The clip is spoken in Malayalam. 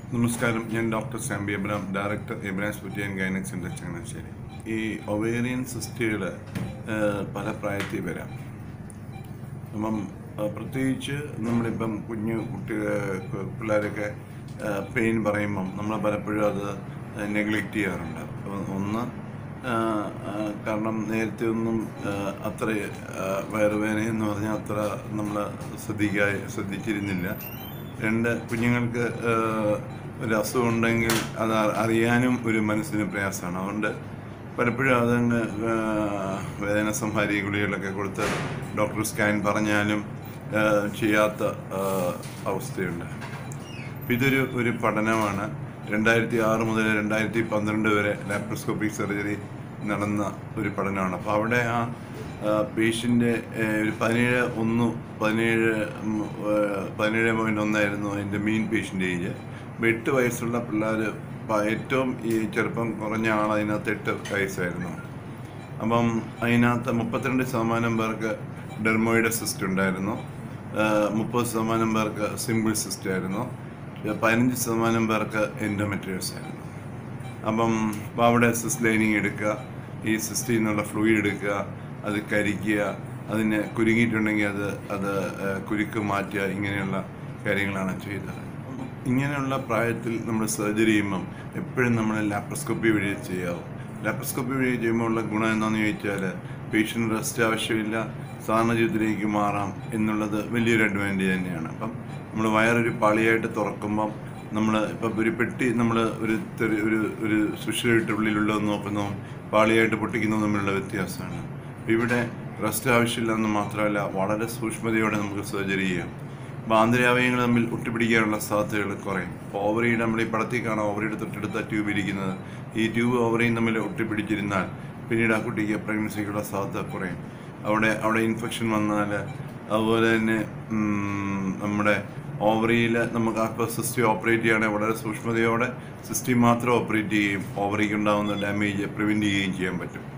നമസ്കാരം ഞാൻ ഡോക്ടർ സാമ്പി എബ്രാം ഡയറക്ടർ എബ്രാം സ്പുറ്റി ആൻഡ് ഗൈനക് സെൻറ്റർ ചങ്ങനാശ്ശേരി ഈ ഒവേറിയൻ സിസ്റ്റുകൾ പല പ്രായത്തിൽ വരാം അപ്പം ആ, പ്രത്യേകിച്ച് നമ്മളിപ്പം കുഞ്ഞു കുട്ടി പിള്ളേരൊക്കെ പെയിൻ പറയുമ്പം നമ്മൾ പലപ്പോഴും അത് നെഗ്ലക്റ്റ് ചെയ്യാറുണ്ട് അപ്പം ഒന്ന് ആ, ആ, കാരണം നേരത്തെ ഒന്നും ആ, അത്ര ആ, വയറുവേദന എന്ന് പറഞ്ഞാൽ അത്ര നമ്മൾ ശ്രദ്ധിക്കാ ശ്രദ്ധിച്ചിരുന്നില്ല രണ്ട് കുഞ്ഞുങ്ങൾക്ക് ആ, ഒരു അസുഖം ഉണ്ടെങ്കിൽ അത് അ- അറിയാനും ഒരു മനസ്സിന് പ്രയാസമാണ് അതുകൊണ്ട് പലപ്പോഴും അതങ്ങ് ആ, വേദന സംഹാരി ഗുളികളൊക്കെ കൊടുത്ത് ഡോക്ടർ സ്കാൻ പറഞ്ഞാലും ആ, ചെയ്യാത്ത ആ, അവസ്ഥയുണ്ട് അപ്പം ഇതൊരു ഒരു പഠനമാണ് രണ്ടായിരത്തി ആറ് മുതൽ രണ്ടായിരത്തി പന്ത്രണ്ട് വരെ ലാപ്രോസ്കോപ്പിക് സർജറി നടന്ന ഒരു പഠനമാണ് അപ്പോൾ അവിടെ ആ പേഷ്യൻ്റെ ഒരു പതിനേഴ് ഒന്ന് പതിനേഴ് ഉം, ഏഹ്, പതിനേഴ് പോയിൻറ്റ് ഒന്നായിരുന്നു അതിൻ്റെ മെയിൻ പേഷ്യൻ്റ് ഏജ് അപ്പോൾ എട്ട് വയസ്സുള്ള പിള്ളേർ ഏറ്റവും ഈ ചെറുപ്പം കുറഞ്ഞ ആൾ അതിനകത്ത് എട്ട് വയസ്സായിരുന്നു അപ്പം അതിനകത്ത് മുപ്പത്തിരണ്ട് ശതമാനം പേർക്ക് ഡെർമോയിഡ് സിസ്റ്റ് ഉണ്ടായിരുന്നു ആഹ് മുപ്പത് ശതമാനം പേർക്ക് സിമ്പിൾ സിസ്റ്റ് ആയിരുന്നു പതിനഞ്ച് ശതമാനം പേർക്ക് എൻഡോമെട്രിയോസ് ആയിരുന്നു അപ്പം അപ്പോൾ അവിടെ സിസ് ലൈനിങ് എടുക്കുക ഈ സിസ്റ്റിൽ നിന്നുള്ള ഫ്ലൂയിഡ് എടുക്കുക അത് കരിക്കുക അതിന് കുരുങ്ങിയിട്ടുണ്ടെങ്കിൽ അത് അത് ആഹ് കുരുക്ക് മാറ്റുക ഇങ്ങനെയുള്ള കാര്യങ്ങളാണ് ചെയ്തത് ഇങ്ങനെയുള്ള പ്രായത്തിൽ നമ്മൾ സർജറി ചെയ്യുമ്പം എപ്പോഴും നമ്മൾ ലാപ്രോസ്കോപ്പി വഴി ചെയ്യാവും ലാപ്രോസ്കോപ്പി വഴി ചെയ്യുമ്പോൾ ഉള്ള ഗുണം എന്താണെന്ന് ചോദിച്ചാൽ പേഷ്യൻ്റ് റെസ്റ്റ് ആവശ്യമില്ല സാധാരണ ജീവിതത്തിലേക്ക് മാറാം എന്നുള്ളത് വലിയൊരു അഡ്വാൻറ്റേജ് തന്നെയാണ് അപ്പം നമ്മൾ വയറൊരു പാളിയായിട്ട് തുറക്കുമ്പം നമ്മൾ ഇപ്പം ഒരു പെട്ടി നമ്മൾ ഒരു തെറി- ഒരു ഒരു സുഷിലിട്ട് ഉള്ളിലുള്ളത് നോക്കുന്നതും പാളിയായിട്ട് പൊട്ടിക്കുന്നതും തമ്മിലുള്ള വ്യത്യാസമാണ് ഇവിടെ റെസ്റ്റ് ആവശ്യമില്ല എന്ന് മാത്രമല്ല വളരെ സൂക്ഷ്മതയോടെ നമുക്ക് സർജറി ചെയ്യാം അപ്പോൾ ആന്തരാവയവങ്ങൾ തമ്മിൽ ഒട്ടിപ്പിടിക്കാനുള്ള സാധ്യതകൾ കുറയും അപ്പോൾ ഓവറിയുടെ നമ്മൾ ഈ പടത്തിൽ കാണാം ഓവറിയുടെ തൊട്ടടുത്ത ട്യൂബ് ഇരിക്കുന്നത് ഈ ട്യൂബ് ഓവറിയും തമ്മിൽ ഒട്ടിപ്പിടിച്ചിരുന്നാൽ പിന്നീട് ആ കുട്ടിക്ക് പ്രഗ്നൻസിക്കുള്ള സാധ്യത കുറയും അവിടെ അവിടെ ഇൻഫെക്ഷൻ വന്നാൽ അതുപോലെ തന്നെ ഉം, നമ്മുടെ ഓവറിയിൽ നമുക്ക് ആ സിസ്റ്റം ഓപ്പറേറ്റ് ചെയ്യുകയാണെങ്കിൽ വളരെ സൂക്ഷ്മതയോടെ സിസ്റ്റം മാത്രം ഓപ്പറേറ്റ് ചെയ്യുകയും ഓവറിക്ക് ഉണ്ടാകുന്ന ഡാമേജ് പ്രിവെൻറ്റ് ചെയ്യുകയും ചെയ്യാൻ പറ്റും